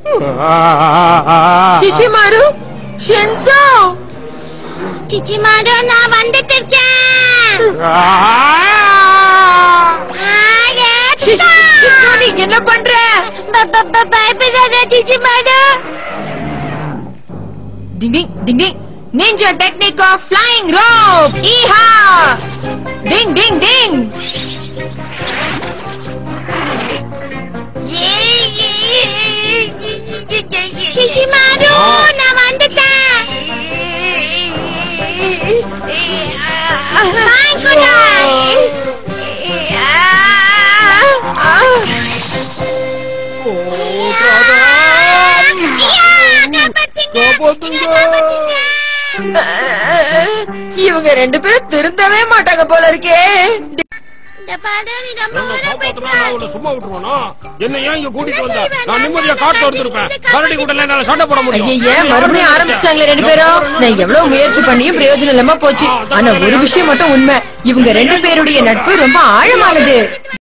Shishimaru Shenzhou சிச்சிமாரு நான் வந்துட்டு இருக்கேன் ஆரே, ஷிஷ்- ஷிஷோ, நீ என்ன பண்ற ப- ப- ப- பயப்படாத சிச்சிமாரு டிங் டிங் டிங் டிங் ninja technique of flying rope ஈஹா டிங் டிங் டிங் சிச்சிமாரு நான் வந்துட்டேன் வாங்கிக்கோடா. இவங்க ரெண்டு பேரும் திருந்தவே மாட்டாங்க போல இருக்கே இந்த பாரு, நீ ரொம்ப என்ன ஊரை காப்பாத்தனா போயிட்ட. நான் உன்னை சும்மா விட்டுருவானா என்ன ஏன் இங்க கூட்டிட்டு வந்த நான் நிம்மதியா காட்டு வந்திருப்பேன் கரடி கூட என்னால சண்டை போட முடியும் ஐயே மறுபடியும் ஆரம்பிச்சிட்டாங்களே ரெண்டு பேரும் நான் எவ்வளவு முயற்சி பண்ணியும் பிரயோஜனம் இல்லாம போச்சு ஆனா ஒரு விஷயம் மட்டும் உண்மை இவங்க ரெண்டு பேருடைய நட்பு ரொம்ப ஆழமானது